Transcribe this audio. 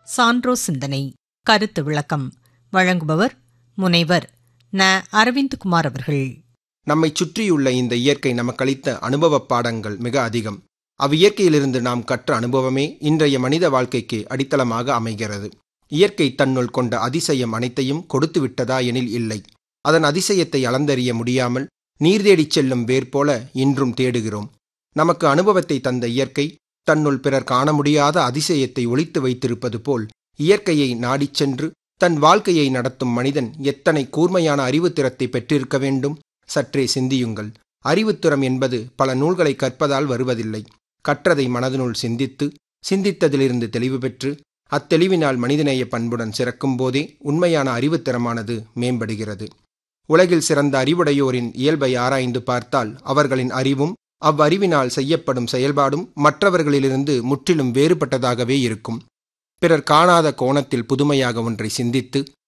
சான்றோ சிந்தனை கருத்து விளக்கம் வழங்குபவர் முனைவர் ந அரவிந்த்குமார் அவர்கள் நம்மை சுற்றியுள்ள இந்த இயற்கை நமக்களித்த அனுபவப் பாடங்கள் மிக அதிகம் அவ்வியற்கையிலிருந்து நாம் கற்ற அனுபவமே இன்றைய மனித வாழ்க்கைக்கு அடித்தளமாக அமைகிறது இயற்கை தன்னுள் கொண்ட அதிசயம் அனைத்தையும் கொடுத்து விட்டதா எனில் இல்லை அதன் அதிசயத்தை அளந்தறிய முடியாமல் நீர் தேடிச் செல்லும் வேர் போல இன்றும் தேடுகிறோம் நமக்கு அனுபவத்தை தந்த இயற்கை தன்னுள் பிறர் காண முடியாத அதிசயத்தை ஒளித்து வைத்திருப்பது போல் இயற்கையை நாடிச் சென்று தன் வாழ்க்கையை நடத்தும் மனிதன் எத்தனை கூர்மையான அறிவுத்திறத்தை பெற்றிருக்க வேண்டும் சற்றே சிந்தியுங்கள் அறிவுத்திறம் என்பது பல நூல்களை கற்பதால் வருவதில்லை கற்றதை மனதினுள் சிந்தித்து சிந்தித்ததிலிருந்து தெளிவு பெற்று அத்தெளிவினால் மனிதநேய பண்புடன் சிறக்கும் போதே உண்மையான அறிவுத்திறமானது மேம்படுகிறது உலகில் சிறந்த அறிவுடையோரின் இயல்பை ஆராய்ந்து பார்த்தால் அவர்களின் அறிவும் அவ்வறிவினால் செய்யப்படும் செயல்பாடும் மற்றவர்களிலிருந்து முற்றிலும் வேறுபட்டதாகவே இருக்கும் பிறர் காணாத கோணத்தில் புதுமையாக ஒன்றை சிந்தித்து